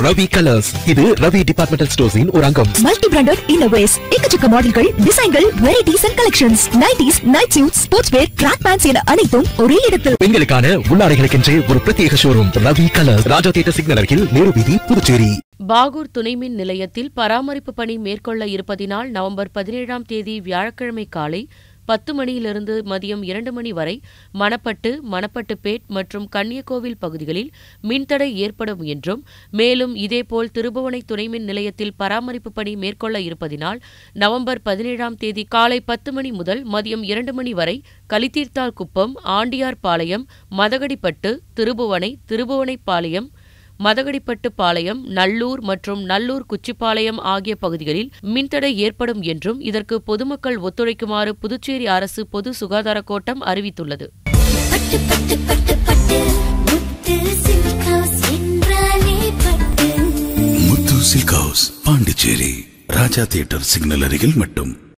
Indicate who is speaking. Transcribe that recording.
Speaker 1: Ravi colours இது Ravi departmental ஸ்டோர்ஸின் ஒரு அங்கம்
Speaker 2: மல்டி பிராண்டட் இன்னோவேஸ் எக்கச்சக்க மாடல்கள் டிசைன்கள் varieties and collections nighties night suit sports wear track pants என அனைத்தும் ஒரே இடத்தில்
Speaker 1: பெண்களுக்கான உள்ளாடைகளுக்கென்றே ஒரு பிரத்யேக showroom Ravi colours Raja theatre signal அருகில் நேரு வீதி புதுச்சேரி
Speaker 3: பாகூர் துணைமின் நிலையத்தில் பராமரிப்பு பணி மேற்கொள்ள இருப்பதினால் நவம்பர் பதினேழாம் தேதி வியாழக்கிழமை காலை பத்து மணியிலிருந்து மதியம் இரண்டு மணி வரை மணப்பட்டு மணப்பட்டுப்பேட் மற்றும் கன்னியகோவில் பகுதிகளில் மின்தடை ஏற்படும் என்றும் மேலும் இதேபோல் திருபுவனை துணைமின் நிலையத்தில் பராமரிப்பு பணி மேற்கொள்ள இருப்பதினால் நவம்பர் பதினேழாம் தேதி காலை பத்து மணி முதல் மதியம் இரண்டு மணி வரை கலித்தீர்த்தால் குப்பம் ஆண்டியார்பாளையம் மதகடிப்பட்டு திருபுவனை திருபுவனைப்பாளையம் மதகடிப்பட்டு பாளையம் நல்லூர் மற்றும் நல்லூர் குச்சிப்பாளையம் ஆகிய பகுதிகளில் மின்தடை ஏற்படும் என்றும் இதற்கு பொதுமக்கள் ஒத்துழைக்குமாறு புதுச்சேரி அரசு பொது சுகாதார கோட்டம் அறிவித்துள்ளது
Speaker 4: பட்டு பட்டு பட்டு பட்டு முத்து சில்க் ஹவுஸ் என்றாலே பட்டு
Speaker 5: Muthu silk house Pondicherry Raja theatre signal அருகில் மட்டும்